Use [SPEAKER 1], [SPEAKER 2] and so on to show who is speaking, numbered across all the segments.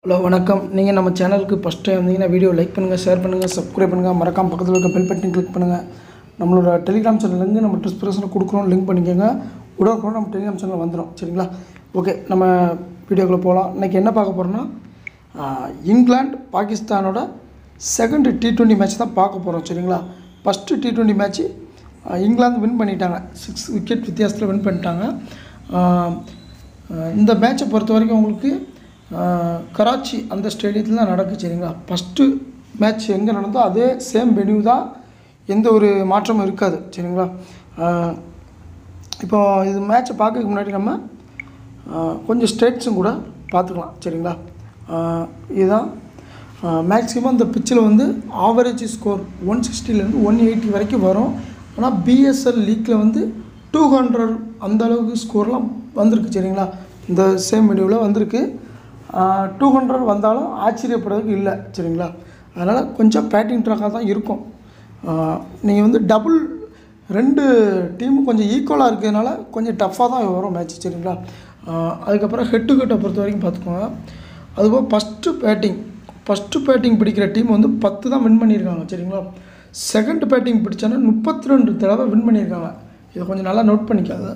[SPEAKER 1] Hello வணக்கம் நீங்கள் நம்ம சேனலுக்கு ஃபஸ்ட் டைம் வந்தீங்கன்னா வீடியோ லைக் பண்ணுங்கள் ஷேர் பண்ணுங்கள் சப்ஸ்கிரைப் பண்ணுங்கள் மறக்காம பக்கத்தில் இருக்க பெல் பட்டன் கிளிக் பண்ணுங்கள் நம்மளோட டெலிகிராம் சேனல்லேருந்து நம்ம டிஸ்பிரேஷனில் கொடுக்குறோம் லிங்க் பண்ணிக்கோங்க உடனுக்குடன் நம்ம டெலிகிராம் சேனல் வந்துடும் சரிங்களா ஓகே நம்ம வீடியோக்குள்ளே போகலாம் இன்றைக்கி என்ன பார்க்க போகிறோன்னா இங்கிலாந்து பாகிஸ்தானோட செகண்ட் டி டுவெண்ட்டி மேட்ச் தான் பார்க்க போகிறோம் சரிங்களா ஃபஸ்ட்டு டி டுவெண்ட்டி மேட்ச்சு இங்கிலாந்து வின் பண்ணிட்டாங்க சிக்ஸ் விக்கெட் வித்தியாசத்தில் வின் பண்ணிட்டாங்க ஆஹ், ஆஹ், இந்த மேட்சை பொறுத்த வரைக்கும் உங்களுக்கு ஆஹ், கராச்சி அந்த ஸ்டேடியத்தில் தான் நடக்கு சரிங்களா ஃபஸ்ட்டு மேட்ச் எங்கே நடந்தோ அதே சேம் வென்யூ தான் எந்த ஒரு மாற்றமும் இருக்காது சரிங்களா ஆஹ், இப்போ இது மேட்ச்சை பார்க்கறதுக்கு முன்னாடி நம்ம ஆஹ், கொஞ்சம் ஸ்டேட்ஸும் கூட பார்த்துக்கலாம் சரிங்களா ஆஹ், இதுதான் மேக்ஸிமம் இந்த பிச்சில் வந்து ஆவரேஜ் ஸ்கோர் ஒன் சிக்ஸ்டிலேருந்து ஒன் எயிட்டி வரைக்கும் வரும் ஆனால் பிஎஸ்எல் லீக்கில் வந்து டூ ஹண்ட்ரட் அந்த அளவுக்கு ஸ்கோர்லாம் வந்திருக்கு சரிங்களா இந்த சேம் வீடியோவில் வந்திருக்கு டூ ஹண்ட்ரட் வந்தாலும் ஆச்சரியப்படுறதுக்கு இல்லை சரிங்களா அதனால் கொஞ்சம் பேட்டிங் ட்ராக்காக தான் இருக்கும் நீங்கள் வந்து டபுள் ரெண்டு டீமும் கொஞ்சம் ஈக்குவலாக இருக்கிறதுனால கொஞ்சம் டஃப்பாக தான் வரும் மேட்ச் சரிங்களா ஆஹ் அதுக்கப்புறம் ஹெட் டு ஹெட்டை பொறுத்த வரைக்கும் பார்த்துக்கோங்க அதுபோல் ஃபஸ்ட்டு பேட்டிங் ஃபஸ்ட்டு பேட்டிங் பிடிக்கிற டீம் வந்து பத்து தான் வின் பண்ணியிருக்காங்க சரிங்களா செகண்ட் பேட்டிங் பிடிச்சானா முப்பத்தி ரெண்டு தடவை வின் பண்ணியிருக்காங்க இதை கொஞ்சம் நல்லா நோட் பண்ணிக்காத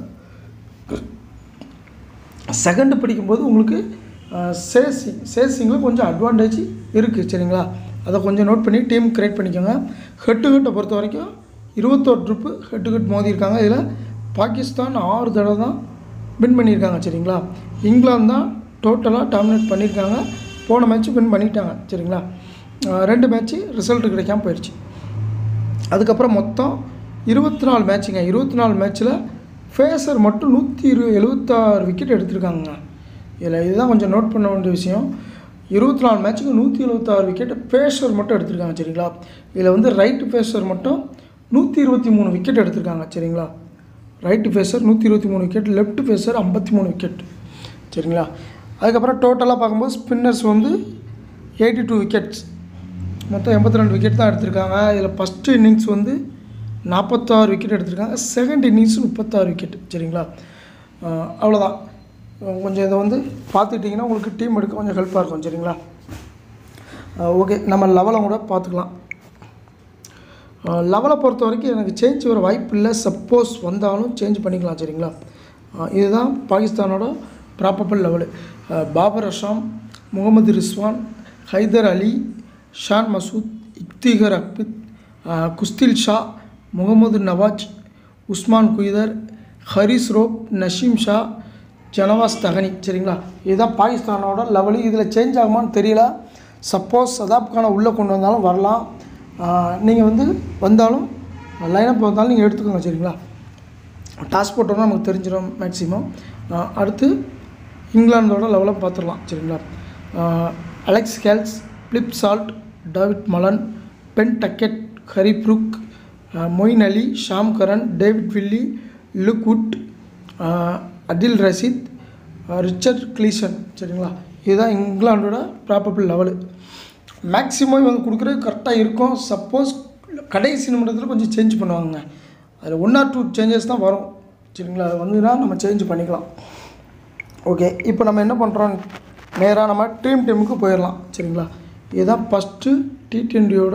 [SPEAKER 1] செகண்டு படிக்கும்போது உங்களுக்கு சேசிங் சேசிங்கில் கொஞ்சம் அட்வான்டேஜ் இருக்குது சரிங்களா அதை கொஞ்சம் நோட் பண்ணி டீம் கிரியேட் பண்ணிக்கோங்க ஹெட் டு ஹெட்டை பொறுத்த வரைக்கும் இருபத்தோரு ட்ரிப்பு ஹெட் டு ஹெட் மோதியிருக்காங்க இதில் பாகிஸ்தான் ஆறு தடவை தான் வின் பண்ணியிருக்காங்க சரிங்களா இங்கிலாந்து தான் டோட்டலாக டாமினேட் பண்ணியிருக்காங்க போன மேட்ச்சு வின் பண்ணிட்டாங்க சரிங்களா அஹ் ரெண்டு மேட்ச்சு ரிசல்ட் கிடைக்காம போயிடுச்சு அதுக்கப்புறம் மொத்தம் இருபத்தி நாலு மேட்சுங்க இருபத்தி நாலு மேட்ச்சில் ஃபேஸர் மட்டும் நூற்றி இரு எழுபத்தாறு விக்கெட் எடுத்திருக்காங்க இதில் இதுதான் கொஞ்சம் நோட் பண்ண வேண்டிய விஷயம் இருபத்தி நாலு மேட்ச்சுக்கு நூற்றி எழுபத்தாறு விக்கெட் ஃபேஸர் மட்டும் எடுத்திருக்காங்க சரிங்களா இதில் வந்து ரைட்டு ஃபேஸர் மட்டும் நூற்றி இருபத்தி மூணு விக்கெட் எடுத்திருக்காங்க சரிங்களா ரைட்டு ஃபேஸர் நூற்றி இருபத்தி மூணு விக்கெட் லெஃப்ட் ஃபேஸர் ஐம்பத்தி மூணு விக்கெட் சரிங்களா அதுக்கப்புறம் டோட்டலாக பார்க்கும்போது ஸ்பின்னர்ஸ் வந்து எயிட்டி டூ விக்கெட்ஸ் மொத்தம் எண்பத்தி ரெண்டு விக்கெட் தான் எடுத்திருக்காங்க இதில் ஃபஸ்ட்டு இன்னிங்ஸ் வந்து நாற்பத்தாறு விக்கெட் எடுத்திருக்காங்க செகண்ட் இன்னிங்ஸ் முப்பத்தாறு விக்கெட் சரிங்களா அஹ் அவ்வளோதான் அஹ் கொஞ்சம் இதை வந்து பார்த்துக்கிட்டிங்கன்னா உங்களுக்கு டீம் எடுக்க கொஞ்சம் ஹெல்ப்பாக இருக்கும் சரிங்களா ஓகே நம்ம லெவலை கூட பார்த்துக்கலாம் லெவலை பொறுத்த வரைக்கும் எனக்கு சேஞ்ச் வர வாய்ப்பு இல்லை சப்போஸ் வந்தாலும் சேஞ்ச் பண்ணிக்கலாம் சரிங்களா அஹ் இதுதான் பாகிஸ்தானோட ப்ராப்பபிள் லெவலு பாபர் அஷாம் முகமது ரிஸ்வான் ஹைதர் அலி ஷான் மசூத் இக்திகர் அக்பித் அஹ் குஸ்தில் ஷா முகமது நவாஜ் உஸ்மான் குய்தர் ஹரிஸ் ரோப் நஷீம் ஷா ஜனவாஸ் தகனி சரிங்களா இதுதான் பாகிஸ்தானோட லெவலு இதில் சேஞ்ச் ஆகுமான்னு தெரியல சப்போஸ் சதாப் கானை உள்ளே கொண்டு வந்தாலும் வரலாம் நீங்கள் வந்து வந்தாலும் லைனப் வந்தாலும் நீங்கள் எடுத்துக்கோங்க சரிங்களா டாஸ் போட்டோம்னா நமக்கு தெரிஞ்சிடும் மேக்ஸிமம் அடுத்து இங்கிலாந்தோட லெவலை பார்த்துடலாம் சரிங்களா ஆஹ் Alex Hales Philip Salt David Malan Ben Duckett Harry Brook ஆஹ் Moeen Ali Sam Curran David Willey Luke Wood ஆஹ் அடில் ரஷீத் ஆஹ் ரிச்சர்ட் கிளீசன் சரிங்களா இதுதான் இங்கிலாண்டோட ப்ராப்பபிள் லெவலு மேக்ஸிமம் இவங்க கொடுக்குறது கரெக்டாக இருக்கும் சப்போஸ் கடைசி நிமிடத்தில் கொஞ்சம் சேஞ்ச் பண்ணுவாங்க அதில் ஒன் ஆர் டூ சேஞ்சஸ் தான் வரும் சரிங்களா அது வந்துன்னா நம்ம சேஞ்ச் பண்ணிக்கலாம் ஓகே இப்போ நம்ம என்ன பண்ணுறோம் நேராக நம்ம டீம் டீமுக்கு போயிடலாம் சரிங்களா இதுதான் ஃபஸ்ட்டு டி ட்வெண்ட்டியோட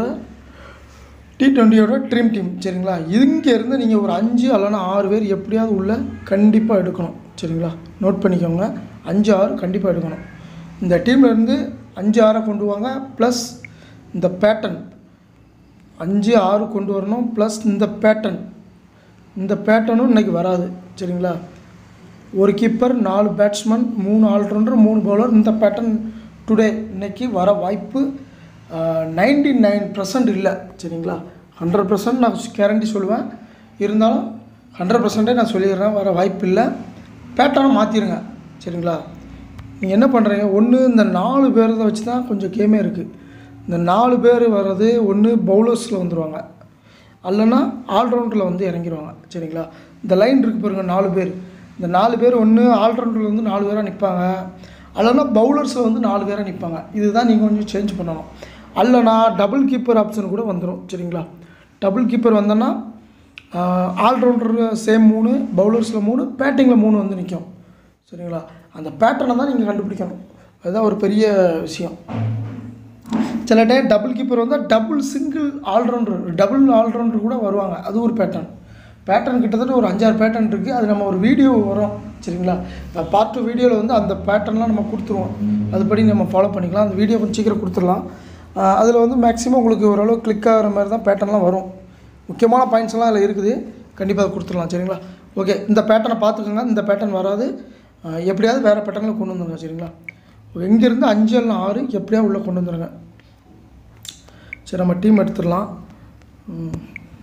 [SPEAKER 1] டி ட்வெண்ட்டியோட ட்ரீம் டீம் சரிங்களா இங்கேருந்து நீங்கள் ஒரு அஞ்சு அல்லனா ஆறு பேர் எப்படியாவது உள்ள கண்டிப்பாக எடுக்கணும் சரிங்களா நோட் பண்ணிக்கோங்க அஞ்சு ஆறு கண்டிப்பாக எடுக்கணும் இந்த டீம்ல இருந்து அஞ்சு ஆறை கொண்டு வாங்க ப்ளஸ் இந்த பேட்டர்ன் அஞ்சு ஆறு கொண்டு வரணும் ப்ளஸ் இந்த பேட்டர்ன் இந்த பேட்டர்னும் இன்றைக்கி வராது சரிங்களா ஒரு கீப்பர் நாலு பேட்ஸ்மேன் மூணு ஆல்ரவுண்டர் மூணு பவுலர் இந்த பேட்டர்ன் டுடே இன்னைக்கு வர வாய்ப்பு நைன்டி நைன் பர்சன்ட் இல்லை சரிங்களா ஹண்ட்ரட் பர்சன்ட் நான் கேரண்டி சொல்லுவேன் இருந்தாலும் ஹண்ட்ரட் பர்சன்டே நான் சொல்லிடுறேன் வர வாய்ப்பு இல்லை பேட்டர்னை மாற்றிடுங்க சரிங்களா நீங்கள் என்ன பண்ணுறீங்க ஒன்று இந்த நாலு பேரதை வச்சு தான் கொஞ்சம் கேமே இருக்குது இந்த நாலு பேர் வர்றது ஒன்று பவுலர்ஸில் வந்துடுவாங்க அல்லனா ஆல்ரவுண்டரில் வந்து இறங்கிடுவாங்க சரிங்களா இந்த லைன் இருக்கு பாருங்க நாலு பேர் இந்த நாலு பேர் ஒன்று ஆல்ரவுண்டரில் வந்து நாலு பேராக நிற்பாங்க அல்லனா பவுலர்ஸில் வந்து நாலு பேராக நிற்பாங்க இதுதான் நீங்கள் கொஞ்சம் சேஞ்ச் பண்ணணும் அல்லனா டபுள் கீப்பர் ஆப்ஷன் கூட வந்துடும் சரிங்களா டபுள் கீப்பர் வந்தோன்னா ஆல்ரவுண்டர் சேம் மூணு பவுலர்ஸில் மூணு பேட்டிங்கில் மூணு வந்து நிற்கும் சரிங்களா அந்த பேட்டர்னை தான் நீங்கள் கண்டுபிடிக்கணும் அதுதான் ஒரு பெரிய விஷயம் சில டைம் டபுள் கீப்பர் வந்தால் double single allrounder double allrounder கூட வருவாங்க அது ஒரு பேட்டர்ன் பேட்டர்ன் கிட்டத்தட்ட ஒரு அஞ்சாறு பேட்டர்ன் இருக்குது அது நம்ம ஒரு வீடியோ வரும் சரிங்களா பார்ட் டூ வீடியோவில் வந்து அந்த பேட்டர்ன்லாம் நம்ம கொடுத்துருவோம் அதுபடி நம்ம ஃபாலோ பண்ணிக்கலாம் அந்த வீடியோ கொஞ்சம் சீக்கிரம் கொடுத்துடலாம் அதில் வந்து மேக்ஸிமம் உங்களுக்கு ஓரளவு கிளிக் ஆகிற மாதிரி தான் பேட்டர்ன்லாம் வரும் முக்கியமான பாயிண்ட்ஸ் எல்லாம் அதில் இருக்குது கண்டிப்பாக அதை கொடுத்துடலாம் சரிங்களா ஓகே இந்த பேட்டர்னை பார்த்துக்கோங்க இந்த பேட்டர்ன் வராது அஹ் எப்படியாவது வேறு பேட்டர்னில் கொண்டு வந்துருங்க சரிங்களா இங்கேருந்து அஞ்சு இல்லை ஆறு எப்படியாவது உள்ளே கொண்டு வந்துருங்க சரி நம்ம டீம் எடுத்துடலாம் ம்.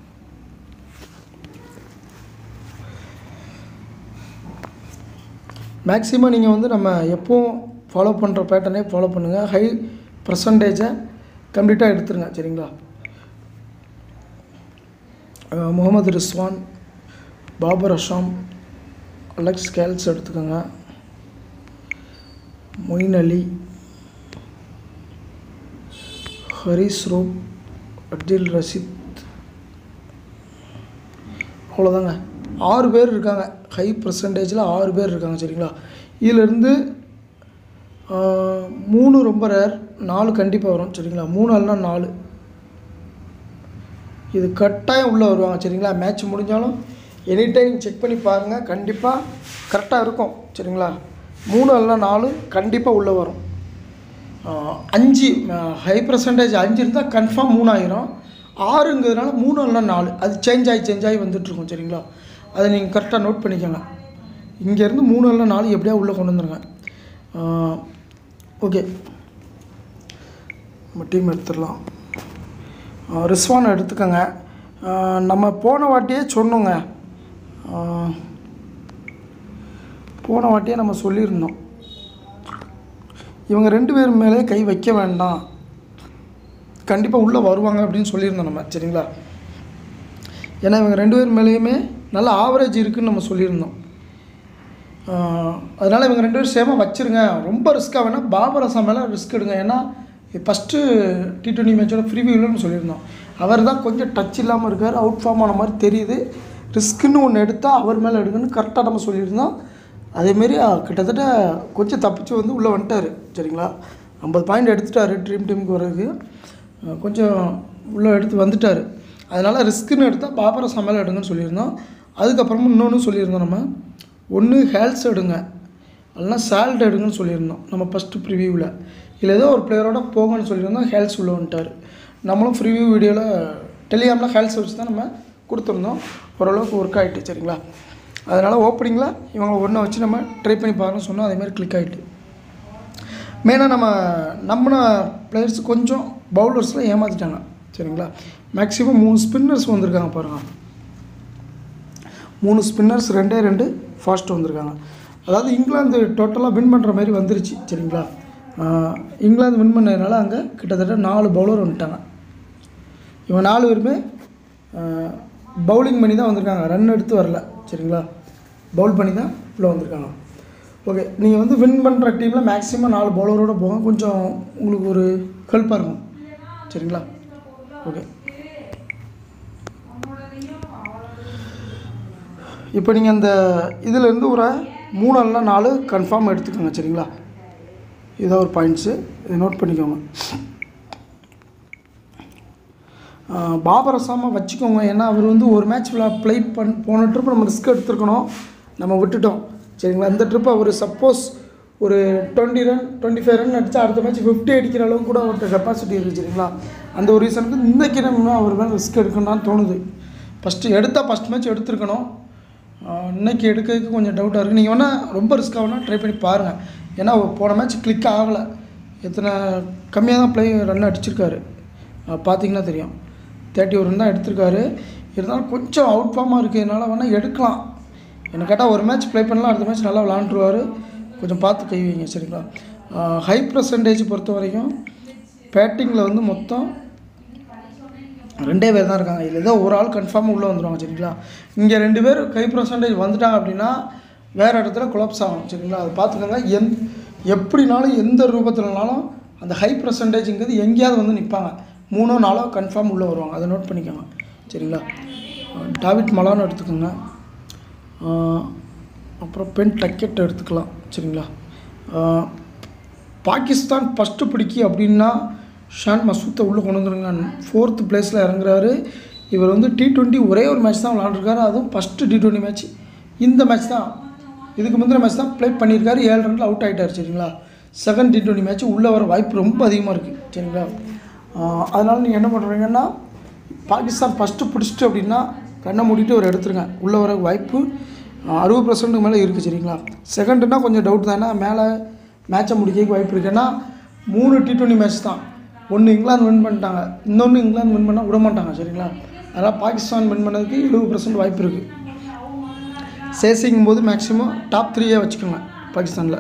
[SPEAKER 1] மேக்ஸிமம் நீங்கள் வந்து நம்ம எப்பவும் ஃபாலோ பண்ணுற பேட்டர்னே ஃபாலோ பண்ணுங்கள் ஹை பர்சன்டேஜை கம்ப்ளீட்டாக எடுத்துருங்க சரிங்களா அஹ் முகமது ரிஸ்வான் பாபர் அஷாம் அலெக்ஸ் கேல்ஸ் எடுத்துக்கோங்க மொயின் அலி ஹரிஸ் ரூப் அப்துல் ரஷீத் அவ்வளோதாங்க ஆறு பேர் இருக்காங்க ஹை பர்சன்டேஜில் ஆறு பேர் இருக்காங்க சரிங்களா இதிலேருந்து மூணு ரொம்ப ரேர் நாலு கண்டிப்பாக வரும் சரிங்களா மூணு அல்லனா நாலு இது கட்டாயம் உள்ளே வருவாங்க சரிங்களா மேட்ச் முடிஞ்சாலும் எனி டைம் செக் பண்ணி பாருங்கள் கண்டிப்பாக கரெக்டாக இருக்கும் சரிங்களா மூணு அல்லனா நாலு கண்டிப்பாக உள்ளே வரும் ஆஹ் அஞ்சு ஹை பர்சன்டேஜ் அஞ்சு இருந்தால் கன்ஃபார்ம் மூணாயிரம் ஆறுங்கிறதுனால மூணு இல்லைனா நாலு அது சேஞ்ச் ஆகி சேஞ்ச் ஆகி வந்துட்டுருக்கும் சரிங்களா அதை நீங்கள் கரெக்டாக நோட் பண்ணிக்கோங்க இங்கேருந்து மூணு இல்லை நாலு எப்படியா உள்ளே கொண்டு வந்துருங்க ஓகே நம்ம டீம் எடுத்துடலாம் ஆஹ் ரிஸ்வான் எடுத்துக்கோங்க ஆஹ் நம்ம போன வாட்டியே சொன்னோங்க ஆஹ் போன வாட்டியே நம்ம சொல்லியிருந்தோம் இவங்க ரெண்டு பேர் மேலே கை வைக்க வேண்டாம் கண்டிப்பாக உள்ளே வருவாங்க அப்படின்னு சொல்லியிருந்தோம் நம்ம சரிங்களா ஏன்னா இவங்க ரெண்டு பேர் மேலேயுமே நல்ல ஆவரேஜ் இருக்குன்னு நம்ம சொல்லியிருந்தோம் அதனால் இவங்க ரெண்டு பேரும் சேமாக வச்சுருங்க ரொம்ப ரிஸ்க்காக வேணால் பாபர் அசாம் மேலே ரிஸ்க் எடுங்க ஏன்னா ஃபஸ்ட்டு டி டுவெண்ட்டி மேட்சோட ப்ரிவியூவில் நம்ம சொல்லியிருந்தோம் அவர் தான் கொஞ்சம் டச் இல்லாமல் இருக்கார் அவுட் ஃபார்ம் ஆன மாதிரி தெரியுது ரிஸ்க்குன்னு ஒன்று எடுத்தால் அவர் மேலே எடுங்கன்னு கரெக்டாக நம்ம சொல்லியிருந்தோம் அதேமாரி அஹ், கிட்டத்தட்ட கொஞ்சம் தப்பிச்சு வந்து உள்ளே வந்துட்டார் சரிங்களா ஐம்பது பாயிண்ட் எடுத்துட்டாரு ட்ரீம் டீமுக்கு வர்றதுக்கு அஹ், கொஞ்சம் உள்ளே எடுத்து வந்துட்டார் அதனால் ரிஸ்க்குன்னு எடுத்தால் பாபர சமையல் எடுங்கன்னு சொல்லியிருந்தோம் அதுக்கப்புறமா இன்னொன்று சொல்லியிருந்தோம் நம்ம ஒன்று ஹேல்ஸ் எடுங்க இல்லைனா சால்ட் எடுங்கன்னு சொல்லியிருந்தோம் நம்ம ஃபஸ்ட்டு ப்ரிவியூவில் இல்லை ஏதோ ஒரு பிளேயரோட போங்கன்னு சொல்லியிருந்தோம் ஹேல்ஸ் உள்ளே வந்துட்டார் நம்மளும் ப்ரிவியூ வீடியோவில் டெலிகிராமில் ஹேல்ஸ் வச்சு தான் நம்ம கொடுத்துருந்தோம் ஓரளவுக்கு ஒர்க் ஆகிட்டு சரிங்களா அதனால் ஓப்பனிங்கில் இவங்க ஒன்றை வச்சு நம்ம ட்ரை பண்ணி பாருன்னு சொன்னோம் அதேமாதிரி கிளிக் ஆகிட்டு மெயினாக நம்ம நம்பின பிளேயர்ஸ் கொஞ்சம் பவுலர்ஸில் ஏமாற்றிட்டாங்க சரிங்களா மேக்ஸிமம் மூணு ஸ்பின்னர்ஸ் வந்திருக்காங்க பாருங்கள் மூணு ஸ்பின்னர்ஸ் ரெண்டே ரெண்டு ஃபாஸ்ட் வந்திருக்காங்க அதாவது இங்கிலாந்து டோட்டலாக வின் பண்ணுற மாதிரி வந்துருச்சு சரிங்களா ஆஹ் இங்கிலாந்து வின் பண்ணதுனால அங்கே கிட்டத்தட்ட நாலு பவுலர் வந்துட்டாங்க இவங்க நாலு பேருமே பவுலிங் பண்ணி தான் வந்திருக்காங்க ரன் எடுத்து வரல சரிங்களா பவுல் பண்ணி தான் உள்ளே வந்திருக்காங்க ஓகே நீங்கள் வந்து வின் பண்ணுற டீமில் மேக்ஸிமம் நாலு பவுலரோட போங்க கொஞ்சம் உங்களுக்கு ஒரு ஹெல்ப்பாக இருக்கும் சரிங்களா ஓகே இப்போ நீங்கள் அந்த இதிலேருந்து ஒரு மூணு அல்ல நாலு கன்ஃபார்ம் எடுத்துக்கோங்க சரிங்களா இதான் ஒரு பாயிண்ட்ஸு இதை நோட் பண்ணிக்கோங்க ஆஹ் பாபர் அசாமை வச்சுக்கோங்க ஏன்னா அவர் வந்து ஒரு மேட்ச் ப்ளே பண் போன ட்ரிப் நம்ம ரிஸ்க் எடுத்துருக்கணும் நம்ம விட்டுட்டோம் சரிங்களா இந்த ட்ரிப் அவர் சப்போஸ் ஒரு twenty run twenty five run அடித்தா அடுத்த மேட்ச் ஃபிஃப்டி அடிக்கிற அளவுக்கு கூட அவர்கிட்ட கெப்பாசிட்டி இருக்குது சரிங்களா அந்த ஒரு ரீசனுக்கு இன்றைக்கி நம்ம அவர் மேலே ரிஸ்க் எடுக்கணும்னு தோணுது ஃபஸ்ட்டு எடுத்தால் ஃபஸ்ட் மேட்ச் எடுத்துருக்கணும் ஆஹ் இன்னைக்கு எடுக்கிறதுக்கு கொஞ்சம் டவுட்டாக இருக்குது நீங்கள் வேணால் ரொம்ப ரிஸ்க் ஆகணும் ட்ரை பண்ணி பாருங்கள் ஏன்னா அவர் போன மேட்ச் கிளிக் ஆகலை எத்தனை கம்மியாக தான் ப்ளே ரன் அடிச்சிருக்காரு ஆஹ் பார்த்தீங்கன்னா தெரியும் தேர்ட்டி ஒரு ரன் தான் எடுத்திருக்காரு இருந்தாலும் கொஞ்சம் அவுட் ஃபார்மாக இருக்கிறதுனால வேணால் எடுக்கலாம் என்ன கேட்டால் ஒரு மேட்ச் ப்ளே பண்ணலாம் அடுத்த மேட்ச் நல்லா விளாண்டுருவார் கொஞ்சம் பார்த்து கை வைங்க சரிங்களா ஹை பர்சன்டேஜ் பொறுத்த வரைக்கும் பேட்டிங்கில் வந்து மொத்தம் ரெண்டே பேர் தான் இருக்காங்க இதில் ஏதோ ஒரு ஆள் கன்ஃபார்மாக உள்ளே வந்துடுவாங்க சரிங்களா இங்கே ரெண்டு பேர் கை பர்சன்டேஜ் வந்துட்டாங்க அப்படின்னா வேறு இடத்துல குழப்ஸ் ஆகும் சரிங்களா அதை பார்த்துக்கோங்க எந் எப்படினாலும் எந்த ரூபத்துலனாலும் அந்த ஹை பர்சன்டேஜுங்கிறது எங்கேயாவது வந்து நிற்பாங்க மூணோ நாளோ கன்ஃபார்ம் உள்ளே வருவாங்க அதை நோட் பண்ணிக்கோங்க சரிங்களா டாவிட் மலான்னு எடுத்துக்கோங்க ஆஹ் அப்புறம் பென் டக்கெட் எடுத்துக்கலாம் சரிங்களா ஆஹ் பாகிஸ்தான் ஃபஸ்ட்டு பிடிக்கி அப்படின்னா ஷான் மசூத்தை உள்ளே கொண்டு வந்துருங்க ஃபோர்த்து பிளேஸில் இறங்குறாரு இவர் வந்து டி டுவெண்ட்டி ஒரே ஒரு மேட்ச் தான் விளாண்டுருக்காரு அதுவும் ஃபஸ்ட்டு டி டுவெண்ட்டி மேட்ச் இந்த மேட்ச் தான் இதுக்கு முந்தின மேட்ச் தான் ப்ளே பண்ணியிருக்காரு ஏழு ரனில் அவுட் ஆகிட்டார் சரிங்களா செகண்ட் டி டுவெண்ட்டி மேட்ச் உள்ளே வர வாய்ப்பு ரொம்ப அதிகமாக இருக்குது சரிங்களா ஆஹ் அதனால நீங்கள் என்ன பண்ணுறீங்கன்னா பாகிஸ்தான் ஃபஸ்ட்டு பிடிச்சிட்டு அப்படின்னா கண்ணை மூடிட்டு ஒரு எடுத்துருங்க உள்ளே வர வாய்ப்பு அறுபது பர்சன்ட்டுக்கு மேலே இருக்குது சரிங்களா செகண்டுனா கொஞ்சம் டவுட் தானே மேலே மேட்சை முடிக்கிறதுக்கு வாய்ப்பு இருக்குது ஏன்னா மூணு டி டுவெண்ட்டி மேட்ச் தான் ஒன்று இங்கிலாந்து வின் பண்ணிட்டாங்க இன்னொன்று இங்கிலாந்து வின் பண்ணால் விட மாட்டாங்க சரிங்களா அதனால் பாகிஸ்தான் வின் பண்ணதுக்கு எழுபது பர்சன்ட் வாய்ப்பு இருக்குது சேசிங்கும் போது மேக்ஸிமம் டாப் த்ரீயே வச்சுக்கோங்க பாகிஸ்தானில்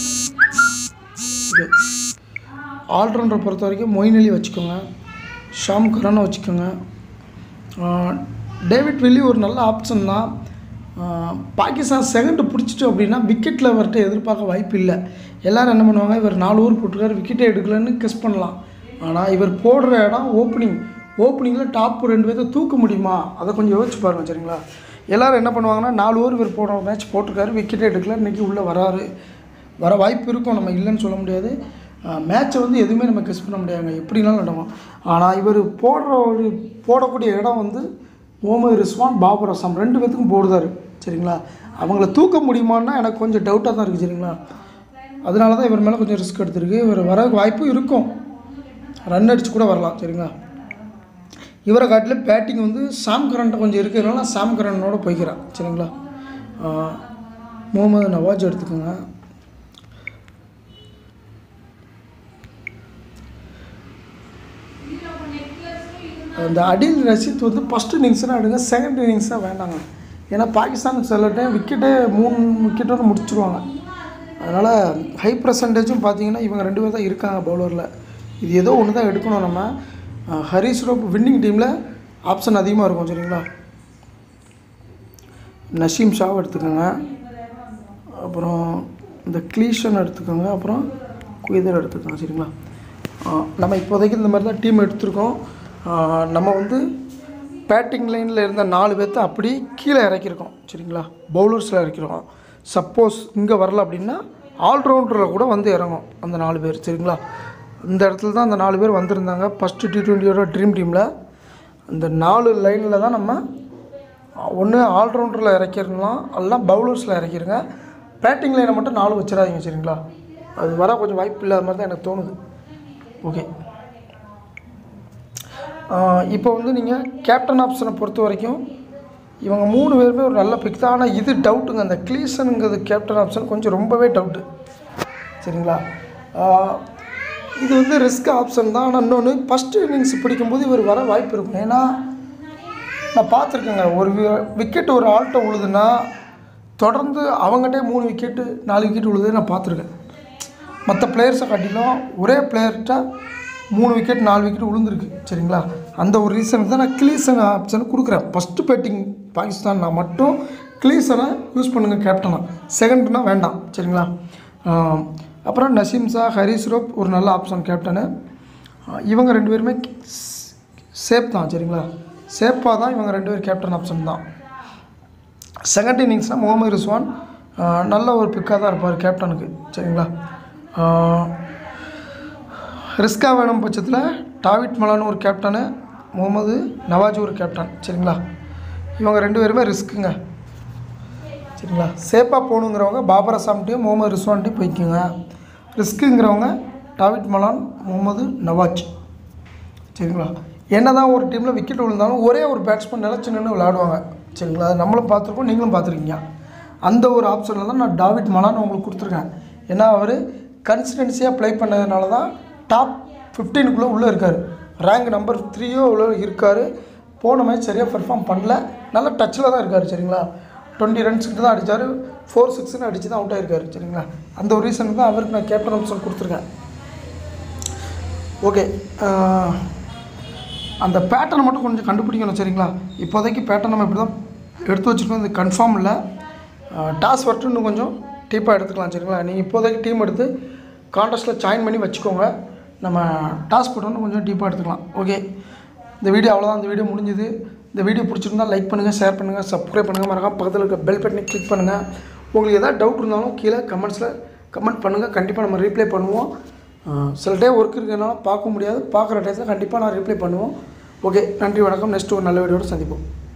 [SPEAKER 1] ஓகே ஆல்ரவுண்டரை பொறுத்த வரைக்கும் மொயின் அலி வச்சுக்கோங்க ஷாம் கரானை வச்சுக்கோங்க ஆஹ் டேவிட் வில்லி ஒரு நல்ல ஆப்ஷன் தான் ஆஹ் பாகிஸ்தான் செகண்டு பிடிச்சிட்டு அப்படின்னா விக்கெட்டில் அவர்கிட்ட எதிர்பார்க்க வாய்ப்பு இல்லை எல்லோரும் என்ன பண்ணுவாங்க இவர் நாலு ஓவர் போட்டிருக்காரு விக்கெட்டே எடுக்கலன்னு கெஸ் பண்ணலாம் ஆனால் இவர் போடுற இடம் ஓப்பனிங் ஓப்பனிங்கில் டாப் ரெண்டு பேர்த்த தூக்க முடியுமா அதை கொஞ்சம் யோசிச்சு பாருங்கள் சரிங்களா எல்லோரும் என்ன பண்ணுவாங்கன்னா நாலு ஓவர் இவர் போடுற மேட்ச் போட்டிருக்காரு விக்கெட்டே எடுக்கல இன்றைக்கி உள்ளே வராரு வர வாய்ப்பு இருக்கும் நம்ம இல்லைன்னு சொல்ல முடியாது மேட்ச்சை வந்து எதுவுமே நம்ம கெஸ் பண்ண முடியாதுங்க எப்படினாலும் நடக்கும் ஆனால் இவர் போடுற ஒரு போடக்கூடிய இடம் வந்து முகமது ரிஸ்வான் பாபர் அசாம் ரெண்டு பேத்துக்கும் போடுதாரு சரிங்களா அவங்கள தூக்க முடியுமான்னா எனக்கு கொஞ்சம் டவுட்டாக தான் இருக்குது சரிங்களா அதனால தான் இவர் மேலே கொஞ்சம் ரிஸ்க் எடுத்திருக்கு இவர் வர வாய்ப்பு இருக்கும் ரன் அடிச்சு கூட வரலாம் சரிங்களா இவரை காட்டிலும் பேட்டிங் வந்து சாம் கரண்ட்டை கொஞ்சம் இருக்கிறதுனால நான் சாம் கரனோட போய்க்கிறேன் சரிங்களா ஆஹ் முகமது நவாஸ் எடுத்துக்கோங்க அந்த அடில் ரஷீத் வந்து ஃபஸ்ட் இன்னிங்ஸ்னால் எடுங்க செகண்ட் இன்னிங்ஸ் தான் வேண்டாங்க ஏன்னா பாகிஸ்தான் சில டைம் விக்கெட்டே மூணு விக்கெட்டோட முடிச்சிருவாங்க அதனால் ஹை பர்சன்டேஜும் பார்த்தீங்கன்னா இவங்க ரெண்டு பேர் தான் இருக்காங்க பவுலரில் இது ஏதோ ஒன்று தான் எடுக்கணும் நம்ம அஹ் ஹரிஷ் ரோப் வின்னிங் டீமில் ஆப்ஷன் அதிகமாக இருக்கும் சரிங்களா நஷீம் ஷாவை எடுத்துக்கோங்க அப்புறம் இந்த க்ளீஷன் எடுத்துக்கோங்க அப்புறம் குயிதர் எடுத்துக்கோங்க சரிங்களா ஆஹ் நம்ம இப்போதைக்கு இந்த மாதிரி தான் டீம் எடுத்திருக்கோம் ஆஹ் நம்ம வந்து பேட்டிங் லைனில் இருந்த நாலு பேர்த்த அப்படி கீழே இறக்கியிருக்கோம் சரிங்களா பவுலர்ஸில் இறக்கிருக்கோம் சப்போஸ் இங்கே வரல அப்படின்னா ஆல்ரவுண்டரில் கூட வந்து இறங்கும் அந்த நாலு பேர் சரிங்களா இந்த இடத்துல தான் அந்த நாலு பேர் வந்திருந்தாங்க ஃபஸ்ட்டு டி ட்வெண்ட்டியோட ட்ரீம் டீமில் அந்த நாலு லைனில் தான் நம்ம ஒன்று ஆல்ரவுண்டரில் இறக்கிடலாம் எல்லாம் பவுலர்ஸில் இறக்கிருங்க பேட்டிங் லைனை மட்டும் நாலு வச்சிடாதீங்க சரிங்களா அது வர கொஞ்சம் வாய்ப்பு இல்லாத மாதிரி தான் எனக்கு தோணுது ஓகே இப்போ வந்து நீங்கள் கேப்டன் ஆப்ஷனை பொறுத்த வரைக்கும் இவங்க மூணு பேருமே ஒரு நல்ல பிக் தான் ஆனால் இது டவுட்டுங்க அந்த க்ளீசனுங்கிறது கேப்டன் ஆப்ஷன் கொஞ்சம் ரொம்பவே டவுட்டு சரிங்களா ஆஹ் இது வந்து ரிஸ்க் ஆப்ஷன் தான் ஆனால் இன்னொன்று ஃபஸ்ட்டு இன்னிங்ஸ் பிடிக்கும்போது இவர் வர வாய்ப்பு இருக்கும் ஏன்னா நான் பார்த்துருக்கேங்க ஒரு விக்கெட் ஒரு ஆள்கிட்ட உழுதுன்னா தொடர்ந்து அவங்ககிட்டே மூணு விக்கெட்டு நாலு விக்கெட் உழுது நான் பார்த்துருக்கேன் மற்ற பிளேயர்ஸை காட்டிலும் ஒரே பிளேயர்கிட்ட மூணு விக்கெட் நாலு விக்கெட் விழுந்திருக்கு சரிங்களா அந்த ஒரு ரீசனுக்கு தான் நான் கிளீசன் ஆப்ஷன் கொடுக்குறேன் ஃபஸ்ட்டு பேட்டிங் பாகிஸ்தான் நான் மட்டும் கிளீசனை யூஸ் பண்ணுங்கள் கேப்டனாக செகண்ட்னா வேண்டாம் சரிங்களா ஆஹ் அப்புறம் நசீம் ஷா ஹரிஸ் ரோப் ஒரு நல்ல ஆப்ஷன் கேப்டனு ஆஹ் இவங்க ரெண்டு பேருமே சேஃப் தான் சரிங்களா சேஃபாக தான் இவங்க ரெண்டு பேர் கேப்டன் ஆப்ஷன் தான் செகண்ட் இன்னிங்ஸ்னால் முகமது ரிஸ்வான் ஆஹ் நல்ல ஒரு பிக்காக தான் இருப்பார் கேப்டனுக்கு சரிங்களா ரிஸ்காக வேணும் பட்சத்தில் டாவிட் மலான் ஒரு கேப்டனு முகமது நவாஜ் ஒரு கேப்டன் சரிங்களா இவங்க ரெண்டு பேருமே ரிஸ்க்குங்க சரிங்களா சேஃபாக போகணுங்கிறவங்க பாபர் அசாம்ட்டையும் முகமது ரிஸ்வான்ட்டையும் போய்க்குங்க ரிஸ்க்குங்கிறவங்க டாவிட் மலான் முகமது நவாஜ் சரிங்களா என்ன தான் ஒரு டீமில் விக்கெட் விழுந்தாலும் ஒரே ஒரு பேட்ஸ்மேன் நிலச்சி நின்று விளையாடுவாங்க சரிங்களா அது நம்மளும் பார்த்துருக்கோம் நீங்களும் பார்த்துருக்கீங்க அந்த ஒரு ஆப்ஷனில் தான் நான் டாவிட் மலான் உங்களுக்கு கொடுத்துருக்கேன் ஏன்னா அவர் கன்சிஸ்டன்சியாக ப்ளே பண்ணதுனால தான் டாப் ஃபிஃப்டீனுக்குள்ளே உள்ளே இருக்கார் ரேங்க் நம்பர் த்ரீயோ உள்ள இருக்கார் போன மேட்ச் சரியாக பெர்ஃபார்ம் பண்ணல நல்ல டச்சில் தான் இருக்கார் சரிங்களா டுவெண்ட்டி ரன்ஸ்கிட்ட தான் அடித்தார் ஃபோர் சிக்ஸ்னு அடித்து தான் அவுட் ஆயிருக்காரு சரிங்களா அந்த ஒரு ரீசனுக்கு தான் அவருக்கு நான் கேப்டன் ஆப்ஷன் கொடுத்துருக்கேன் ஓகே அந்த பேட்டர்னை மட்டும் கொஞ்சம் கண்டுபிடிக்கணும் சரிங்களா இப்போதைக்கு பேட்டர்ன் நம்ம இப்படி தான் எடுத்து வச்சுருக்கோம் இது கன்ஃபார்ம் இல்லை டாஸ் வரட்டும் இன்னும் கொஞ்சம் டீப்பாக எடுத்துக்கலாம் சரிங்களா நீங்கள் இப்போதைக்கு டீம் எடுத்து கான்டெஸ்ட்டில் ஜாயின் பண்ணி வச்சுக்கோங்க நம்ம டாஸ் போட்டோன்னு கொஞ்சம் டீப்பாக எடுத்துக்கலாம் ஓகே இந்த வீடியோ அவ்வளோதான் இந்த வீடியோ முடிஞ்சுது இந்த வீடியோ பிடிச்சிருந்தா லைக் பண்ணுங்கள் ஷேர் பண்ணுங்கள் சப்ஸ்கிரைப் பண்ணுங்கள் மறக்காம பக்கத்தில் இருக்க பெல் பட்டனை கிளிக் பண்ணுங்கள் உங்களுக்கு எதாவது டவுட் இருந்தாலும் கீழே கமெண்ட்ஸில் கமெண்ட் பண்ணுங்கள் கண்டிப்பாக நம்ம ரீப்ளை பண்ணுவோம் ஆஹ் சில டைம் ஒர்க் இருக்கிறதுனால பார்க்க முடியாது பார்க்குற டயத்தில் கண்டிப்பாக நான் ரீப்ளை பண்ணுவோம் ஓகே நன்றி வணக்கம் நெக்ஸ்ட் ஒரு நல்ல வீடியோட சந்திப்போம்